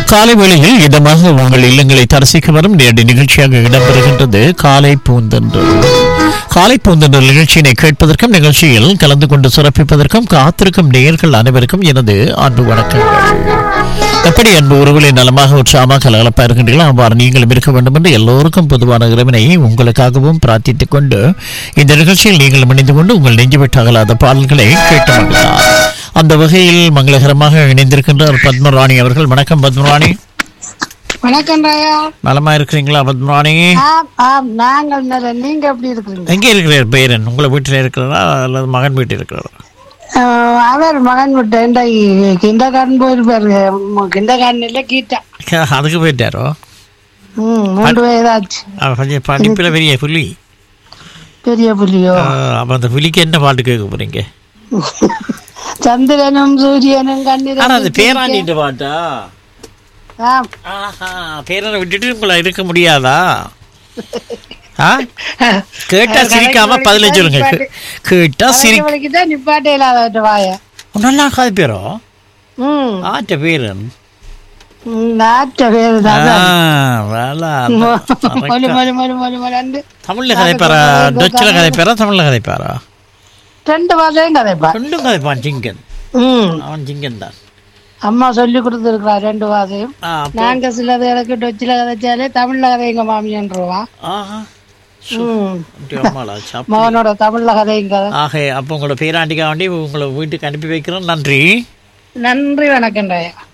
காலை வேளையில் இதமாக உங்கள் இல்லங்களை தரிசிக்க வரும் நேரடி நிகழ்ச்சியாக இடம்பெறுகின்றது காலை பூந்தன்று காலை பூந்தன்று நிகழ்ச்சியினை கேட்பதற்கும் நிகழ்ச்சியில் கலந்து கொண்டு சிறப்பிப்பதற்கும் காத்திருக்கும் நேயர்கள் அனைவருக்கும் எனது அன்பு வணக்கங்கள் எப்படி அன்பு உறவுகளை நலமாக உற்சாகமாக கலகலப்பா இருக்கின்றீர்களோ அவ்வாறு நீங்களும் இருக்க வேண்டும் என்று எல்லோருக்கும் பொதுவான இறைவனை உங்களுக்காகவும் பிரார்த்தித்துக் கொண்டு இந்த நிகழ்ச்சியில் நீங்கள் இணைந்து கொண்டு உங்கள் நெஞ்சு விட்டு அகலாத பாடல்களை கேட்டு மகிழலாம் அந்த வகையில் மங்களகரமாக இணைந்திருக்கின்றார் பத்மராணி அவர்கள் வணக்கம் பத்மராணி வணக்கம் ராயா நலமா இருக்கிறீங்களா பத்மராணி ஆம் ஆம் நாங்கள் நல்ல நீங்க எப்படி இருக்கிறீங்க எங்கே இருக்கிறார் பேரன் உங்களை வீட்டில் இருக்கிறாரா அல்லது மகன் வீட்டில் இருக்கிறாரா ஆஹ் அவர் மகன் விட்ட இந்த கிண்ட கார்டன் போயிருப்பாரு கிண்ட கார்டன் இல்ல கீட்டா அதுக்கு போயிட்டாரோ ம் மூன்று வயதாச்சு அவன் கொஞ்சம் படிப்பில் பெரிய புலி பெரிய புலியோ அப்போ அந்த புலிக்கு என்ன பாட்டு கேட்க போறீங்க சந்திரனும் சூரியனும் ஆனால் அது கண்ணிரும் பேராண்டின்ற பாட்டா ஆம் ஆஹா பேரனை விட்டுட்டு உங்களை இருக்க முடியாதா ஆ கேட்டா சிரிக்காம பதில சொல்லுங்க கே- கேட்டா சிரி வரைக்கும் தான் நிப்பாட்டே இல்லாத வாய நல்லா காது பேரோ ம் ஆட்ட பேரன் ம், நாட்ட பேரு தான் ஆ, வேலை. மொழி மொழி மொழி மொழி மொழி தமிழ்ல கதைப்பாரா டச்சுல கதைப்பாரா தமிழ்ல கதைப்பாரா ரெண்டு வாசையும் கதைப்பா ரெண்டும் கதைப்பான் சிங்கன் ம் அவன் சிங்கன் தான் அம்மா சொல்லி கொடுத்துருக்குறா ரெண்டு வாசையும் ஆ, அப்போ- நாங்க சிலது எனக்கு டொச்சில கதைச்சாலே தமிழ்ல கதைங்க மாமியன்றுவா ஆஹா ம் அப்படி அம்மாளா சாப் மகனோட தமிழ்ல கதைங்க கதை ஆக அப்போ உங்களோட பேராண்டிக்கா வேண்டி உங்களை வீட்டுக்கு அனுப்பி வைக்கிறோம் நன்றி நன்றி வணக்கம் ராயா